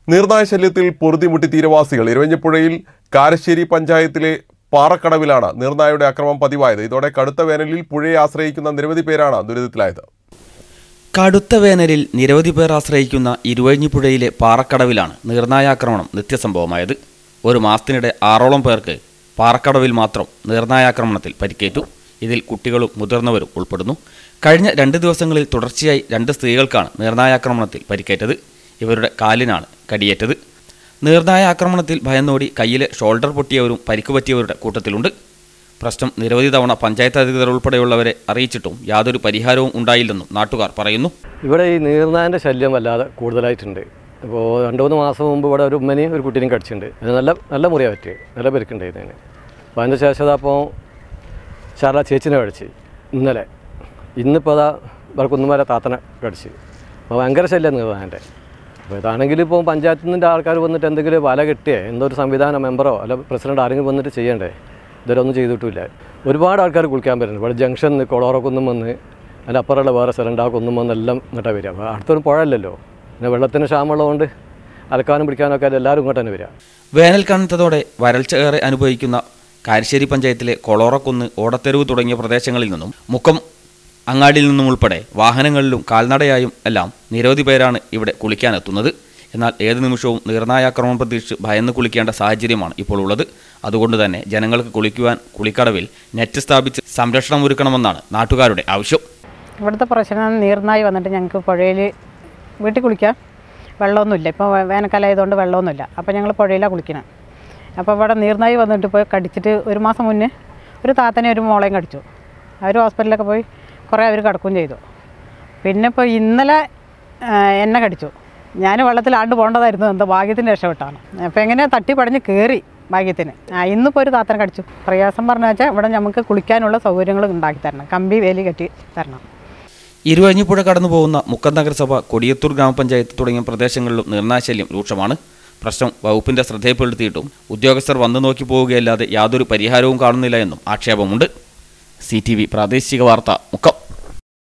നീർനായ ശല്യത്തിൽ പൊറുതിമുട്ടി തീരവാസികൾ ഇരവഞ്ഞിപ്പുഴയിൽ കാരശ്ശേരി പഞ്ചായത്തിലെ പാറക്കടവിലാണ് നീർനായയുടെ അക്രമം പതിവായത് ഇതോടെ കടുത്ത വേനലിൽ പുഴയെ ആശ്രയിക്കുന്ന നിരവധി പേരാണ് ദുരിതത്തിലായത് കടുത്ത വേനലിൽ നിരവധി പേർ ആശ്രയിക്കുന്ന ഇരുവഴിഞ്ഞിപ്പുഴയിലെ പാറക്കടവിലാണ് നീർനായാക്രമണം നിത്യസംഭവമായത് ഒരു മാസത്തിനിടെ ആറോളം പേർക്ക് പാറക്കടവിൽ മാത്രം നീർനായാക്രമണത്തിൽ പരിക്കേറ്റു ഇതിൽ കുട്ടികളും മുതിർന്നവരും ഉൾപ്പെടുന്നു കഴിഞ്ഞ രണ്ട് ദിവസങ്ങളിൽ തുടർച്ചയായി രണ്ട് സ്ത്രീകൾക്കാണ് നീർനായാക്രമണത്തിൽ പരിക്കേറ്റത് ഇവരുടെ കാലിനാണ് കടിയേറ്റത് നീർനായ ആക്രമണത്തിൽ ഭയന്നോടി കയ്യിലെ ഷോൾഡർ പൊട്ടിയവരും പരിക്ക് പറ്റിയവരുടെ കൂട്ടത്തിലുണ്ട് പ്രശ്നം നിരവധി തവണ പഞ്ചായത്ത് അധികൃതർ ഉൾപ്പെടെയുള്ളവരെ അറിയിച്ചിട്ടും യാതൊരു പരിഹാരവും ഉണ്ടായില്ലെന്നും നാട്ടുകാർ പറയുന്നു ഇവിടെ ഈ നീർനായൻ്റെ ശല്യം വല്ലാതെ കൂടുതലായിട്ടുണ്ട് ഇപ്പോൾ രണ്ട് മൂന്ന് മാസം മുമ്പ് ഇവിടെ ഒരു ഉമ്മനെയും ഒരു കുട്ടീനെയും കടിച്ചിട്ടുണ്ട് അത് നല്ല നല്ല മുറിയാണ് പറ്റിയത് നല്ല പെരുക്കുണ്ടായിരുന്നു അപ്പോൾ അതിൻ്റെ ശേഷം അതപ്പോൾ ശാരദ ചേച്ചിനെ കടിച്ച് ഇന്നലെ ഇന്നിപ്പോൾ അതാ ഇവിടെ കുന്നുമല താത്തനെ കടിച്ച് അപ്പോൾ ഭയങ്കര ശല്യം നീർനായൻ്റെ അപ്പോൾ ഇതാണെങ്കിൽ ഇപ്പോൾ പഞ്ചായത്തിൽ നിന്നിൻ്റെ ആൾക്കാർ വന്നിട്ട് എന്തെങ്കിലും വല കെട്ടിയേ എന്തോ ഒരു സംവിധാന മെമ്പറോ അല്ല പ്രസിഡന്റ് ആരെങ്കിലും വന്നിട്ട് ചെയ്യണ്ടേ ഇതുവരെ ഒന്നും ചെയ്തിട്ടില്ല ഒരുപാട് ആൾക്കാർ കുളിക്കാൻ വരുന്നുണ്ട് ഇവിടെ ജംഗ്ഷൻ കൊളോറക്കുന്നും വന്ന് അതിൻ്റെ അപ്പുറമുള്ള വേറെ സ്ഥലം ആ കുന്നും വന്നെല്ലാം ഇങ്ങോട്ടാണ് വരിക അപ്പോൾ അടുത്തൊരു പുഴയല്ലല്ലോ പിന്നെ വെള്ളത്തിന് ക്ഷാമമുള്ളതുകൊണ്ട് അലക്കാനും പിടിക്കാനൊക്കെ എല്ലാവരും ഇങ്ങോട്ട് തന്നെ വരിക വേനൽ കനത്തതോടെ വരൾച്ച ഏറെ അനുഭവിക്കുന്ന കാരശ്ശേരി പഞ്ചായത്തിലെ കൊളോറക്കുന്ന് ഓടത്തെരുവ് തുടങ്ങിയ പ്രദേശങ്ങളിൽ നിന്നും മുക്കം അങ്ങാടിയിൽ നിന്നും ഉൾപ്പെടെ വാഹനങ്ങളിലും കാൽനടയായും എല്ലാം നിരവധി പേരാണ് ഇവിടെ കുളിക്കാനെത്തുന്നത് എന്നാൽ ഏത് നിമിഷവും നീർനായാക്രമണം പ്രതീക്ഷിച്ച് ഭയന്ന് കുളിക്കേണ്ട സാഹചര്യമാണ് ഇപ്പോൾ ഉള്ളത് അതുകൊണ്ട് തന്നെ ജനങ്ങൾക്ക് കുളിക്കുവാൻ കുളിക്കടവിൽ നെറ്റ് സ്ഥാപിച്ച് സംരക്ഷണം ഒരുക്കണമെന്നാണ് നാട്ടുകാരുടെ ആവശ്യം ഇവിടുത്തെ പ്രശ്നം നീർനായി വന്നിട്ട് ഞങ്ങൾക്ക് പുഴയിൽ വീട്ടിൽ കുളിക്കാം വെള്ളമൊന്നുമില്ല ഇപ്പോൾ വേനൽക്കാലം ആയതുകൊണ്ട് വെള്ളമൊന്നുമില്ല അപ്പോൾ ഞങ്ങൾ പുഴയിലാണ് കുളിക്കണം അപ്പോൾ ഇവിടെ നീർനായി വന്നിട്ട് പോയി കടിച്ചിട്ട് ഒരു മാസം മുന്നേ ഒരു താത്തനെ ഒരു മോളെയും കടിച്ചു അവർ ഹോസ്പിറ്റലിലൊക്കെ പോയി കുറേ അവർ കിടക്കുകയും ചെയ്തു പിന്നെ ഇപ്പോൾ ഇന്നലെ ആ, എന്നെ കടിച്ചു ഞാൻ വെള്ളത്തിൽ ആണ്ട് പോകേണ്ടതായിരുന്നു എന്താ ഭാഗ്യത്തിന് രക്ഷപ്പെട്ടാണ് അപ്പോൾ എങ്ങനെ തട്ടി പടഞ്ഞ് കയറി ഭാഗ്യത്തിന് ആ ഇന്നിപ്പോൾ ഒരു താത്തനെ കടിച്ചു പ്രയാസം പറഞ്ഞു വെച്ചാൽ ഇവിടെ നമുക്ക് കുളിക്കാനുള്ള സൗകര്യങ്ങൾ ഉണ്ടാക്കി തരണം കമ്പി വേലി കെട്ടി തരണം ഇരുവഴിഞ്ഞിപ്പുഴ കടന്നു പോകുന്ന മുക്കം നഗരസഭ കൊടിയത്തൂർ ഗ്രാമപഞ്ചായത്ത് തുടങ്ങിയ പ്രദേശങ്ങളിലും നിർനാശല്യം രൂക്ഷമാണ് പ്രശ്നം വകുപ്പിന്റെ ശ്രദ്ധയിൽപ്പെടുത്തിയിട്ടും ഉദ്യോഗസ്ഥർ വന്നു നോക്കി പോവുകയല്ലാതെ യാതൊരു പരിഹാരവും കാണുന്നില്ല എന്നും ആക്ഷേപമുണ്ട് സി പ്രാദേശിക വാർത്ത മുക്കം